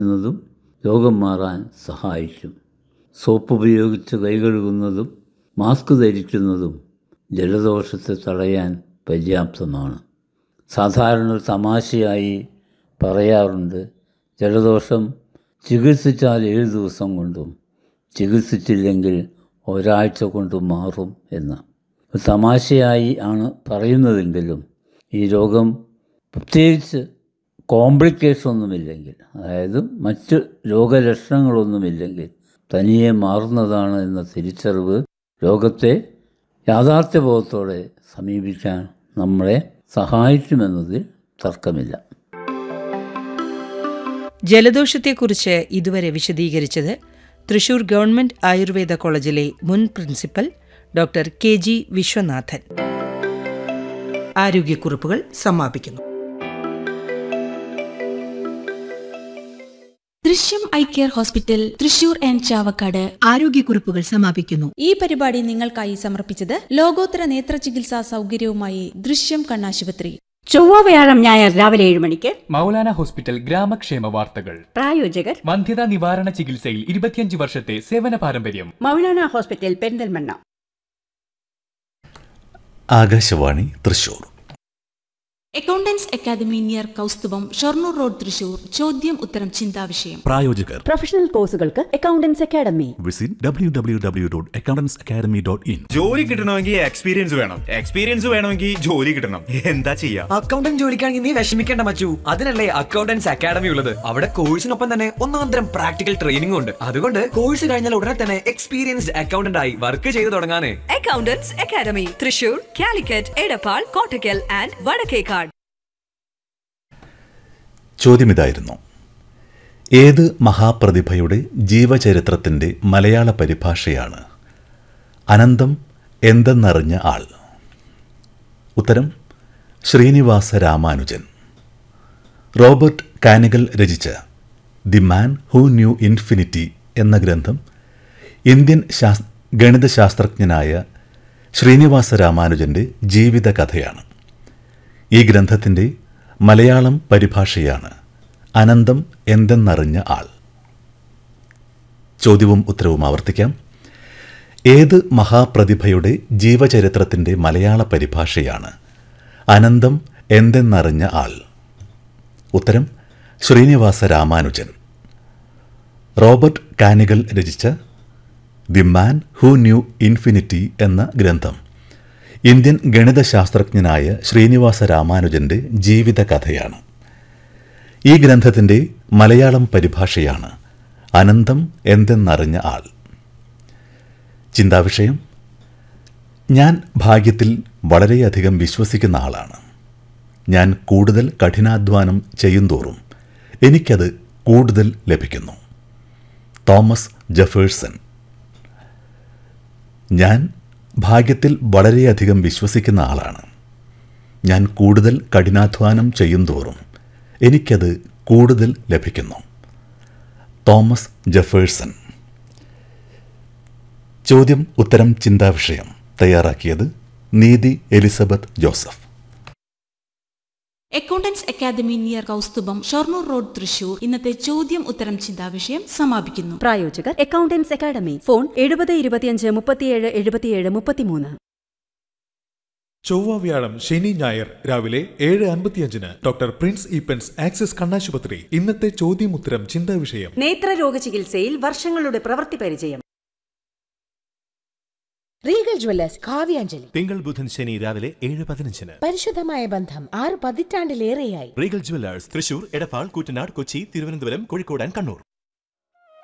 എന്നതും രോഗം മാറാൻ സഹായിക്കും സോപ്പ് ഉപയോഗിച്ച് കൈ കഴുകുന്നതും മാസ്ക് ധരിക്കുന്നതും ജലദോഷത്തെ തടയാൻ പര്യാപ്തമാണ് സാധാരണ ഒരു തമാശയായി പറയാറുണ്ട് ജലദോഷം ചികിത്സിച്ചാൽ ഏഴ് ദിവസം കൊണ്ടും ചികിത്സിച്ചില്ലെങ്കിൽ ഒരാഴ്ച കൊണ്ട് മാറും എന്ന് ഒരു തമാശയായി ആണ് പറയുന്നതെങ്കിലും ഈ രോഗം പ്രത്യേകിച്ച് കോംപ്ലിക്കേഷൻ ഒന്നുമില്ലെങ്കിൽ അതായത് മറ്റ് രോഗലക്ഷണങ്ങളൊന്നുമില്ലെങ്കിൽ തനിയെ മാറുന്നതാണ് എന്ന തിരിച്ചറിവ് രോഗത്തെ യാഥാർത്ഥ്യബോധത്തോടെ സമീപിക്കാൻ നമ്മളെ സഹായിക്കുമെന്നതിൽ തർക്കമില്ല ജലദോഷത്തെക്കുറിച്ച് ഇതുവരെ വിശദീകരിച്ചത് തൃശൂർ ഗവൺമെന്റ് ആയുർവേദ കോളേജിലെ മുൻ principal doctor K G Viswanathan ആരോഗ്യക്കുറിപ്പുകൾ സമാപിക്കുന്നു Drishyam eye care hospital Thrissur and Chavakkad ആരോഗ്യക്കുറിപ്പുകൾ സമാപിക്കുന്നു ഈ പരിപാടി നിങ്ങൾക്കായി സമർപ്പിച്ചത് ലോകോത്തര നേത്ര ചികിത്സാ സൗകര്യവുമായി ദൃശ്യം കണ്ണാശുപത്രി ചൊവ്വ വ്യാഴം ഞായർ രാവിലെ ഏഴ് മണിക്ക് മൗലാന ഹോസ്പിറ്റൽ ഗ്രാമക്ഷേമ വാർത്തകൾ പ്രായോജകർ വന്ധ്യതാ നിവാരണ ചികിത്സയിൽ ഇരുപത്തിയഞ്ച് വർഷത്തെ സേവന പാരമ്പര്യം Maulana hospital Perinthalmanna Akashvani Thrissur accountants academy near Kausthubham Shoranur road Thrissur ചോദ്യം ഉത്തരം ചിന്താവിഷയം പ്രായോജകർ പ്രൊഫഷണൽ കോഴ്സുകൾക്ക് accountants academy visit W W W dot accountants academy dot in ജോലി കിട്ടണമെങ്കിൽ എക്സ്പീരിയൻസ് വേണം എക്സ്പീരിയൻസ് വേണമെങ്കിൽ ജോലി കിട്ടണം എന്താ ചെയ്യാ അക്കൗണ്ടന്റ് ജോലിക്കാണെങ്കിൽ നീ വിഷമിക്കേണ്ട മച്ചു അതിനല്ലേ അക്കൗണ്ടൻസ് അക്കാദമി ഉള്ളത് അവിടെ കോഴ്സിനൊപ്പം തന്നെ ഒന്നാന്തരം പ്രാക്ടിക്കൽ ട്രെയിനിംഗ് ഉണ്ട് അതുകൊണ്ട് കോഴ്സ് കഴിഞ്ഞാൽ ഉടനെ തന്നെ എക്സ്പീരിയൻസ്ഡ് അക്കൗണ്ടന്റ് ആയി വർക്ക് ചെയ്തു തുടങ്ങാനേ accountants academy Thrissur Calicut Edappal Kottakkal and Vadakkekad ചോദ്യമിതായിരുന്നു ഏത് മഹാപ്രതിഭയുടെ ജീവചരിത്രത്തിൻ്റെ മലയാള പരിഭാഷയാണ് അനന്തം എന്തെന്നറിഞ്ഞ ആൾ ഉത്തരം ശ്രീനിവാസ രാമാനുജൻ റോബർട്ട് കാനിഗൽ രചിച്ച the man who knew infinity എന്ന ഗ്രന്ഥം ഇന്ത്യൻ ശാസ് ഗണിതശാസ്ത്രജ്ഞനായ ശ്രീനിവാസ രാമാനുജൻ്റെ ജീവിതകഥയാണ് ഈ ഗ്രന്ഥത്തിൻ്റെ മലയാളം പരിഭാഷയാണ് അനന്തം എന്തെന്നറിഞ്ഞ ആൾ ചോദ്യവും ഉത്തരവും ആവർത്തിക്കാം ഏത് മഹാപ്രതിഭയുടെ ജീവചരിത്രത്തിൻ്റെ മലയാള പരിഭാഷയാണ് അനന്തം എന്തെന്നറിഞ്ഞ ആൾ ഉത്തരം ശ്രീനിവാസ രാമാനുജൻ റോബർട്ട് കാനിഗൽ രചിച്ച the man who knew infinity എന്ന ഗ്രന്ഥം ഇന്ത്യൻ ഗണിതശാസ്ത്രജ്ഞനായ ശ്രീനിവാസ രാമാനുജന്റെ ജീവിതകഥയാണ് ഈ ഗ്രന്ഥത്തിൻ്റെ മലയാളം പരിഭാഷയാണ് അനന്തം എന്തെന്നറിഞ്ഞ ആൾ ചിന്താവിഷയം ഞാൻ ഭാഗ്യത്തിൽ വളരെയധികം വിശ്വസിക്കുന്ന ആളാണ് ഞാൻ കൂടുതൽ കഠിനാധ്വാനം ചെയ്യുന്തോറും എനിക്കത് കൂടുതൽ ലഭിക്കുന്നു തോമസ് ജഫേഴ്സൺ ഞാൻ ഭാഗ്യത്തിൽ വളരെയധികം വിശ്വസിക്കുന്ന ആളാണ് ഞാൻ കൂടുതൽ കഠിനാധ്വാനം ചെയ്യുന്തോറും എനിക്കത് കൂടുതൽ ലഭിക്കുന്നു തോമസ് ജഫേഴ്സൺ ചോദ്യം ഉത്തരം ചിന്താവിഷയം തയ്യാറാക്കിയത് Neethi Elizabeth Joseph accountants academy near Kausthubham Shoranur road Thrissur ഇന്നത്തെ ചോദ്യം ഉത്തരം ചിന്താവിഷയം സമാപിക്കുന്നു പ്രായോജകർ അക്കൗണ്ടൻസ് അക്കാദമി ഫോൺ എഴുപത് ഇരുപത്തിയഞ്ച് മുപ്പത്തിയേഴ് എഴുപത്തിയേഴ് മുപ്പത്തിമൂന്ന് ചൊവ്വ വ്യാഴം ശനി ഞായർ രാവിലെ ഏഴ് അൻപത്തിയഞ്ചിന് ഡോക്ടർ പ്രിൻസ് ഈപ്പൻസ് ആക്സിസ് കണ്ണാശുപത്രി ഇന്നത്തെ ചോദ്യം ഉത്തരം ചിന്താ വിഷയം നേത്രരോഗ ചികിത്സയിൽ വർഷങ്ങളുടെ പ്രവൃത്തി പരിചയം റീഗൽ ജ്വല്ലേഴ്സ് കാവ്യാഞ്ജലി തിങ്കൾ ബുധൻ ശനി രാവിലെ ഏഴ് പതിനഞ്ചിന് പരിശുദ്ധമായ ബന്ധം ആറ് പതിറ്റാണ്ടിലേറെയായി Regal Jewellers Thrissur Edappal Koottanad Kochi Thiruvananthapuram Kozhikode and Kannur